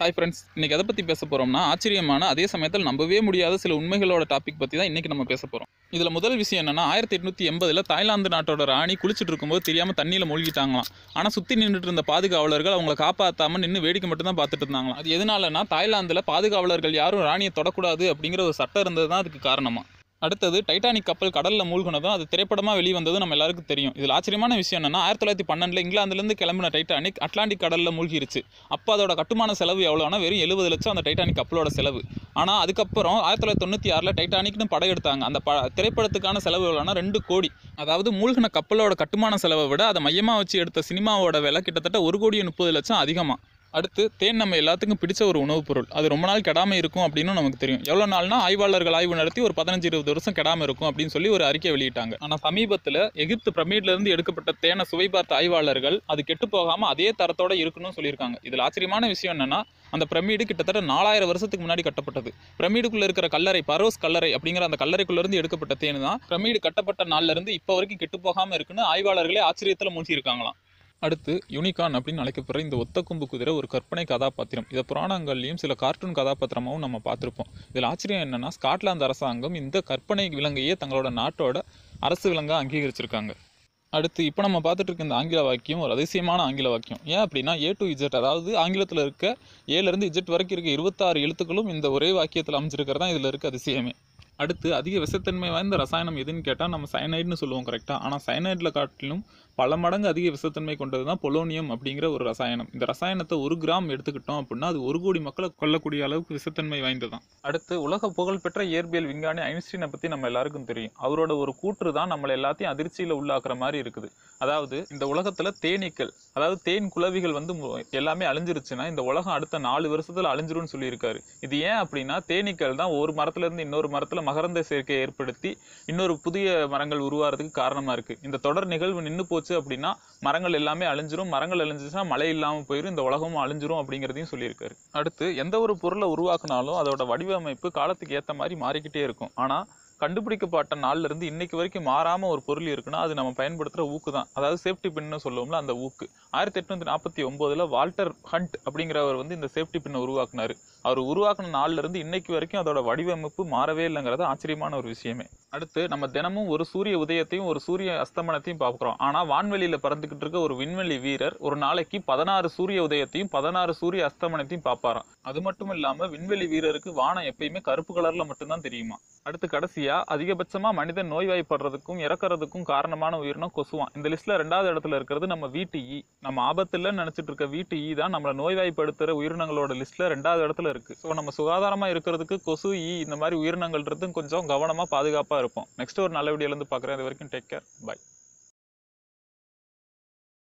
hi friends இன்னைக்கு எதை பற்றி பேச போகிறோம்னா ஆச்சரியமான அதே சமயத்தில் நம்பவே முடியாத சில உண்மைகளோட டாபிக் பற்றி தான் இன்றைக்கி நம்ம பேச போகிறோம் இதில் முதல் விஷயம் என்னன்னா ஆயிரத்தி எட்நூற்றி எண்பதில் தாய்லாந்து நாட்டோட ராணி குளிச்சுட்டு இருக்கும்போது தெரியாமல் தண்ணியில் மூழ்கிட்டாங்களாம் ஆனால் சுற்றி நின்றுட்டு இருந்த பாதுகாவலர்கள் அவங்கள காப்பாற்றாமல் நின்று வேடிக்கை மட்டும் தான் பார்த்துட்டு இருந்தாங்களாம் அது எதனாலனா தாய்லாந்தில் பாதுகாவலர்கள் யாரும் ராணியை தொடக்கூடாது அப்படிங்கிற ஒரு சட்டம் இருந்தது தான் அதுக்கு காரணமா அடுத்தது டைட்டானிக் கப்பல் கடலில் மூழ்கினதும் அது திரைப்படமாக வெளிவந்ததும் நம்ம எல்லாருக்கும் தெரியும் இதில் ஆச்சரியமான விஷயம் என்னன்னா ஆயிரத்தி தொள்ளாயிரத்தி பன்னெண்டில் இங்கிலாந்துலேருந்து கிளம்பின டைட்டானிக் அட்லாண்டிக் கடலில் மூழ்கிருச்சு அப்போ அதோட கட்டுமான செலவு எவ்வளோனா வெறும் எழுபது லட்சம் அந்த டைட்டானிக் கப்பலோட செலவு ஆனால் அதுக்கப்புறம் ஆயிரத்தி தொள்ளாயிரத்தி தொண்ணூற்றி ஆறில் டைட்டானிக்னு படம் எடுத்தாங்க அந்த ப திரைப்படத்துக்கான செலவு எவ்வளோனா ரெண்டு கோடி அதாவது மூழ்கின கப்பலோட கட்டுமான செலவை விட அதை மையமாக வச்சு எடுத்த சினிமாவோட விலை கிட்டத்தட்ட ஒரு கோடியே முப்பது லட்சம் அதிகமாக அடுத்து தேன் நம்ம எல்லாத்துக்கும் பிடிச்ச ஒரு உணவுப் பொருள் அது ரொம்ப நாள் கெடாமல் இருக்கும் அப்படின்னு நமக்கு தெரியும் எவ்வளோ நாள்னா ஆய்வாளர்கள் ஆய்வு நடத்தி ஒரு பதினஞ்சு இருபது வருஷம் கெடாமல் இருக்கும் அப்படின்னு சொல்லி ஒரு அறிக்கை வெளியிட்டாங்க ஆனால் சமீபத்தில் எகிப்து பிரமிட்ல இருந்து எடுக்கப்பட்ட தேனை சுவை பார்த்த ஆய்வாளர்கள் அது கெட்டு போகாமல் அதே தரத்தோட இருக்கணும்னு சொல்லியிருக்காங்க இதில் ஆச்சரியமான விஷயம் என்னன்னா அந்த பிரமிடு கிட்டத்தட்ட நாலாயிரம் வருஷத்துக்கு முன்னாடி கட்டப்பட்டது பிரமிடுக்குள்ள இருக்கிற கல்லறை பரோஸ் கல்லறை அப்படிங்கிற அந்த கல்லறைக்குள்ள இருந்து எடுக்கப்பட்ட தேன் தான் பிரமிடு கட்டப்பட்ட நாள்ல இருந்து இப்போ வரைக்கும் கெட்டு போகாம இருக்குன்னு ஆய்வாளர்களே ஆச்சரியத்தில் மூழ்கி இருக்காங்களாம் அடுத்து யூனிகான் அப்படின்னு அழைக்கப்படுற இந்த ஒத்த கொம்பு குதிரை ஒரு கற்பனை கதாபாத்திரம் இதை புராணங்கள்லையும் சில கார்ட்டூன் கதாபாத்திரமாகவும் நம்ம பார்த்துருப்போம் இதில் ஆச்சரியம் என்னன்னா ஸ்காட்லாந்து அரசாங்கம் இந்த கற்பனை விலங்கையே தங்களோட நாட்டோட அரசு விலங்காக அங்கீகரிச்சிருக்காங்க அடுத்து இப்போ நம்ம பார்த்துட்டு இருக்க இந்த ஆங்கில வாக்கியம் ஒரு அதிசயமான ஆங்கில வாக்கியம் ஏன் அப்படின்னா ஏ டு இஜெட் அதாவது ஆங்கிலத்தில் இருக்க ஏலேருந்து இஜெட் வரைக்கும் இருக்க இருபத்தாறு எழுத்துக்களும் இந்த ஒரே வாக்கியத்தில் அமைஞ்சிருக்கிறது தான் இதில் இருக்க அதிசயமே அடுத்து அதிக விஷத்தன்மை வாய்ந்த ரசாயனம் எதுன்னு கேட்டால் நம்ம சயனைடுன்னு சொல்லுவோம் கரெக்டாக ஆனால் சயனைடில் காட்டிலும் பல மடங்கு அதிக விஷத்தன்மை கொண்டது தான் பொலோனியம் அப்படிங்கிற ஒரு ரசாயனம் இந்த ரசாயனத்தை ஒரு கிராம் எடுத்துக்கிட்டோம் அப்படின்னா அது ஒரு கோடி மக்களை கொல்லக்கூடிய அளவுக்கு விஷத்தன்மை வாய்ந்தது தான் அடுத்து உலக புகழ்பெற்ற இயற்பியல் விஞ்ஞானி ஐன்ஸ்டீனை பற்றி நம்ம எல்லாருக்கும் தெரியும் அவரோட ஒரு கூற்று தான் நம்மளை எல்லாத்தையும் அதிர்ச்சியில் உள்ளாக்குற மாதிரி இருக்குது அதாவது இந்த உலகத்தில் தேனீக்கள் அதாவது தேன் குளவிகள் வந்து மு- எல்லாமே அழிஞ்சிருச்சுன்னா இந்த உலகம் அடுத்த நாலு வருஷத்துல அழிஞ்சிரும்னு சொல்லியிருக்காரு இது ஏன் அப்படின்னா தேனீக்கள் தான் ஒரு மரத்துல இருந்து இன்னொரு மரத்துல மகரந்த சேர்க்கையை ஏற்படுத்தி இன்னொரு புதிய மரங்கள் உருவாகிறதுக்கு காரணமா இருக்கு இந்த தொடர் நிகழ்வு நின்று போச்சு அப்படின்னா மரங்கள் எல்லாமே அழிஞ்சிரும் மரங்கள் அழிஞ்சிச்சுன்னா மழை இல்லாம போயிடும் இந்த உலகமும் அழிஞ்சிரும் அப்படிங்கிறதையும் சொல்லியிருக்காரு அடுத்து எந்த ஒரு பொருளை உருவாக்குனாலும் அதோட வடிவமைப்பு காலத்துக்கு ஏத்த மாதிரி மாறிக்கிட்டே இருக்கும் ஆனா கண்டுபிடிக்கப்பட்ட நாள்ல இருந்து இன்னைக்கு வரைக்கும் மாறாம ஒரு பொருள் இருக்குன்னா அது நம்ம பயன்படுத்துற ஊக்கு தான் அதாவது சேஃப்டி பின்னு சொல்லுவோம்ல அந்த ஊக்கு ஆயிரத்தி எட்நூத்தி நாற்பத்தி ஒன்பதுல வால்டர் ஹண்ட் அப்படிங்கிறவர் வந்து இந்த சேஃப்டி பின்னை உருவாக்குனாரு அவர் உருவாக்குன நாள்ல இருந்து இன்னைக்கு வரைக்கும் அதோட வடிவமைப்பு மாறவே இல்லைங்கிறது ஆச்சரியமான ஒரு விஷயமே அடுத்து நம்ம தினமும் ஒரு சூரிய உதயத்தையும் ஒரு சூரிய அஸ்தமனத்தையும் பார்க்குறோம் ஆனா வான்வெளியில பறந்துகிட்டு இருக்க ஒரு விண்வெளி வீரர் ஒரு நாளைக்கு பதினாறு சூரிய உதயத்தையும் பதினாறு சூரிய அஸ்தமனத்தையும் பார்ப்பாராம் அது மட்டும் இல்லாம விண்வெளி வீரருக்கு வானம் எப்பயுமே கருப்பு கலர்ல மட்டும்தான் தெரியுமா அடுத்து கடைசியா அதிகபட்சமா மனிதன் நோய்வாய்ப்படுறதுக்கும் இறக்கறதுக்கும் காரணமான உயிரினம் கொசுவான் இந்த லிஸ்ட்ல ரெண்டாவது இடத்துல இருக்கிறது நம்ம வீட்டு ஈ நம்ம ஆபத்துல நினைச்சிட்டு இருக்க வீட்டு ஈ தான் நம்மள நோய்வாய்ப்படுத்துற உயிரினங்களோட லிஸ்ட்ல ரெண்டாவது இடத்துல இருக்கு ஸோ நம்ம சுகாதாரமா இருக்கிறதுக்கு கொசு ஈ இந்த மாதிரி உயிரினங்கள்ன்றது கொஞ்சம் கவனமா பாதுகாப்பா இருப்போம் நெக்ஸ்ட் ஒரு நல்ல வீடியோல இருந்து பாக்குறேன் அது வரைக்கும் டேக் கேர் பை